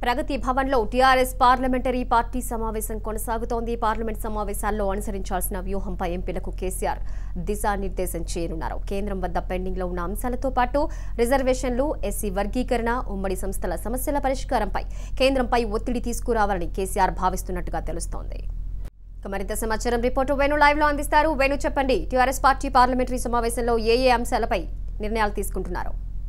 ప్రగతి భవన్లో TRS parliamentary party సమావేశం కొనసాగుతోంది పార్లమెంట్ సమావేశాల్లో అనుసరించాల్సిన వ్యూహంపై ఎంపీలకు కేసీఆర్ దిశానిర్దేశం చేయనున్నారు కేంద్రం వద్ద పెండింగ్ లో ఉన్న అంశాలతో పాటు రిజర్వేషన్లు ఎస్సీ వర్గీకరణ ఉమ్మడి సంస్థల సమస్యల పరిష్కారంపై కేంద్రంపై ఒత్తిడి తీసుకురావాలని కేసీఆర్ భావిస్తున్నట్టుగా తెలుస్తోంది ఇక మరింత సమాచారం రిపోర్టు వేణు లైవ్ లో అందిస్తారు వేణు చెప్పండి టీఆర్ఎస్ పార్టీ పార్లమెంటరీ సమావేశంలో ఏ ఏ అంశాలపై నిర్ణయాలు తీసుకుంటున్నారు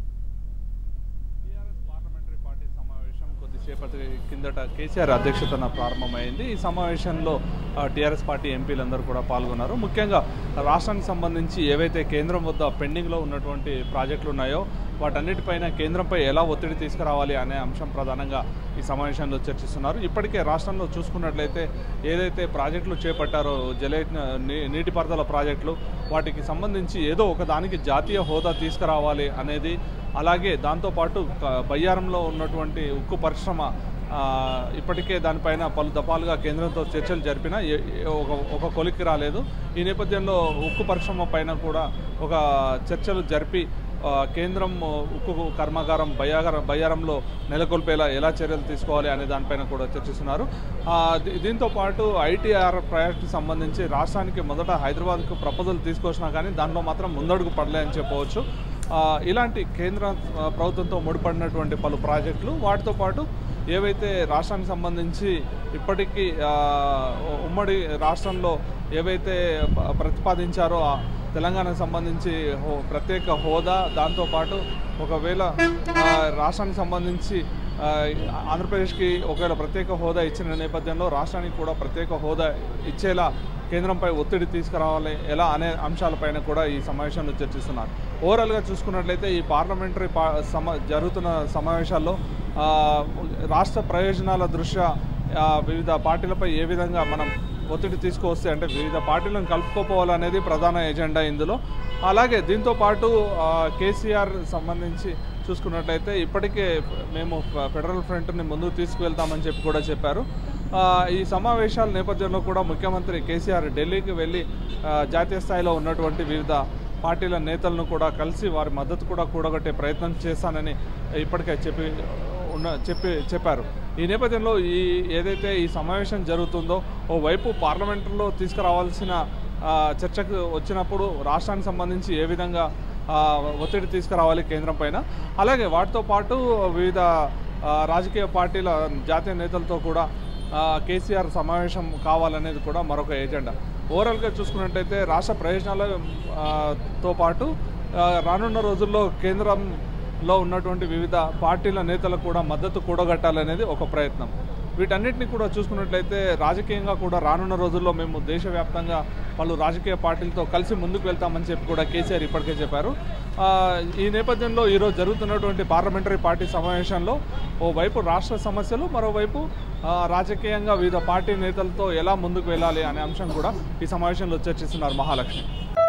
టీఆర్ఎస్ పార్లమెంటరీ పార్టీ సమావేశం కొద్దిసేపటి కిందట కేసీఆర్ అధ్యక్షతన ప్రారంభమైంది ఈ సమావేశంలో ఆ, టీఆర్ఎస్ పార్టీ ఎంపీలందరూ కూడా పాల్గొన్నారు ముఖ్యంగా రాష్ట్రానికి సంబంధించి ఏవైతే కేంద్రం వద్ద పెండింగ్లో ఉన్నటువంటి ప్రాజెక్టులు ఉన్నాయో వాటన్నిటిపైన కేంద్రంపై ఎలా ఒత్తిడి తీసుకురావాలి అనే అంశం ప్రధానంగా ఈ సమావేశంలో చర్చిస్తున్నారు ఇప్పటికే రాష్ట్రంలో చూసుకున్నట్లయితే ఏదైతే ప్రాజెక్టులు చేపట్టారో జల నీ- నీటిపారుదల ప్రాజెక్టులు వాటికి సంబంధించి ఏదో ఒక దానికి జాతీయ హోదా తీసుకురావాలి అనేది అలాగే దాంతోపాటు క- బయ్యారంలో ఉన్నటువంటి ఉక్కు పరిశ్రమ ఆ, ఇప్పటికే దానిపైన పలు దఫాలుగా కేంద్రంతో చర్చలు జరిపినా ఏ- ఏ- ఒక ఒక కొలిక్కి రాలేదు ఈ నేపథ్యంలో ఉక్కు పరిశ్రమ పైన కూడా ఒక చర్చలు జరిపి ఆ, కేంద్రం ఉక్కు కర్మాగారం బయ్యాగారం బయ్యారంలో నెలకొల్పేలా ఎలా చర్యలు తీసుకోవాలి అనే దానిపైన కూడా చర్చిస్తున్నారు ఆ, దీ- దీంతో పాటు ఐటీఆర్ ప్రాజెక్టుకి సంబంధించి రాష్ట్రానికి మొదట హైదరాబాద్కు ప్రపోజల్ తీసుకొచ్చినా కానీ దాంట్లో మాత్రం ముందడుగు పడలే అని చెప్పవచ్చు ఆ, ఇలాంటి కేంద్ర ఆ, ప్రభుత్వంతో ముడిపడినటువంటి పలు ప్రాజెక్టులు వాటితో పాటు ఏవైతే రాష్ట్రానికి సంబంధించి ఇప్పటికీ ఆ, ఉమ్మడి రాష్ట్రంలో ఏవైతే ప- ప్రతిపాదించారో ఆ తెలంగాణకు సంబంధించి హో- ప్రత్యేక హోదా దాంతోపాటు ఒకవేళ ఆ, రాష్ట్రానికి సంబంధించి ఆ, ఆంధ్రప్రదేశ్కి ఒకవేళ ప్రత్యేక హోదా ఇచ్చిన నేపథ్యంలో రాష్ట్రానికి కూడా ప్రత్యేక హోదా ఇచ్చేలా కేంద్రంపై ఒత్తిడి తీసుకురావాలి ఎలా అనే అంశాలపైన కూడా ఈ సమావేశంలో చర్చిస్తున్నారు ఓవరాల్గా చూసుకున్నట్లయితే ఈ పార్లమెంటరీ పా సమ జరుగుతున్న సమావేశాల్లో ఆ, రాష్ట్ర ప్రయోజనాల దృష్ట్యా ఆ, వివిధ పార్టీలపై ఏ విధంగా మనం ఒత్తిడి తీసుకువస్తే అంటే వివిధ పార్టీలను కలుపుకోపోవాలనేది ప్రధాన ఎజెండా ఇందులో అలాగే దీంతో పాటు ఆ, కేసీఆర్ సంబంధించి చూసుకున్నట్లయితే ఇప్పటికే మేము ఫ- ఫెడరల్ ఫ్రంట్ని ముందుకు తీసుకువెళ్తామని చెప్పి కూడా చెప్పారు ఆ, ఈ సమావేశాల నేపథ్యంలో కూడా ముఖ్యమంత్రి కేసీఆర్ ఢిల్లీకి వెళ్ళి ఆ, జాతీయ స్థాయిలో ఉన్నటువంటి వివిధ పార్టీల నేతలను కూడా కలిసి వారి మద్దతు కూడా కూడగట్టే ప్రయత్నం చేస్తానని ఇప్పటికే చెప్పి ఉన్న చెప్పి చెప్పారు ఈ నేపథ్యంలో ఈ ఏదైతే ఈ సమావేశం జరుగుతుందో ఓవైపు పార్లమెంటులో తీసుకురావాల్సిన ఆ, చర్చకు వచ్చినప్పుడు రాష్ట్రానికి సంబంధించి ఏ విధంగా ఆ, ఒత్తిడి తీసుకురావాలి కేంద్రం పైన అలాగే వాటితో పాటు వివిధ ఆ, రాజకీయ పార్టీల జాతీయ నేతలతో కూడా ఆ, కేసీఆర్ సమావేశం కావాలనేది కూడా మరొక ఎజెండా ఓవరాల్గా చూసుకున్నట్టయితే రాష్ట్ర ప్రయోజనాల ఆ, తో పాటు ఆ, రానున్న రోజుల్లో కేంద్రంలో ఉన్నటువంటి వివిధ పార్టీల నేతలకు కూడా మద్దతు కూడగట్టాలనేది ఒక ప్రయత్నం వీటన్నిటిని కూడా చూసుకున్నట్లయితే రాజకీయంగా కూడా రానున్న రోజుల్లో మేము దేశవ్యాప్తంగా పలు రాజకీయ పార్టీలతో కలిసి ముందుకు వెళ్తామని చెప్పి కూడా కేసీఆర్ ఇప్పటికే చెప్పారు ఆ, ఈ నేపథ్యంలో ఈరోజు జరుగుతున్నటువంటి పార్లమెంటరీ పార్టీ సమావేశంలో ఓవైపు రాష్ట్ర సమస్యలు మరోవైపు ఆ, రాజకీయంగా వివిధ పార్టీ నేతలతో ఎలా ముందుకు వెళ్ళాలి అనే అంశం కూడా ఈ సమావేశంలో చర్చిస్తున్నారు మహాలక్ష్మి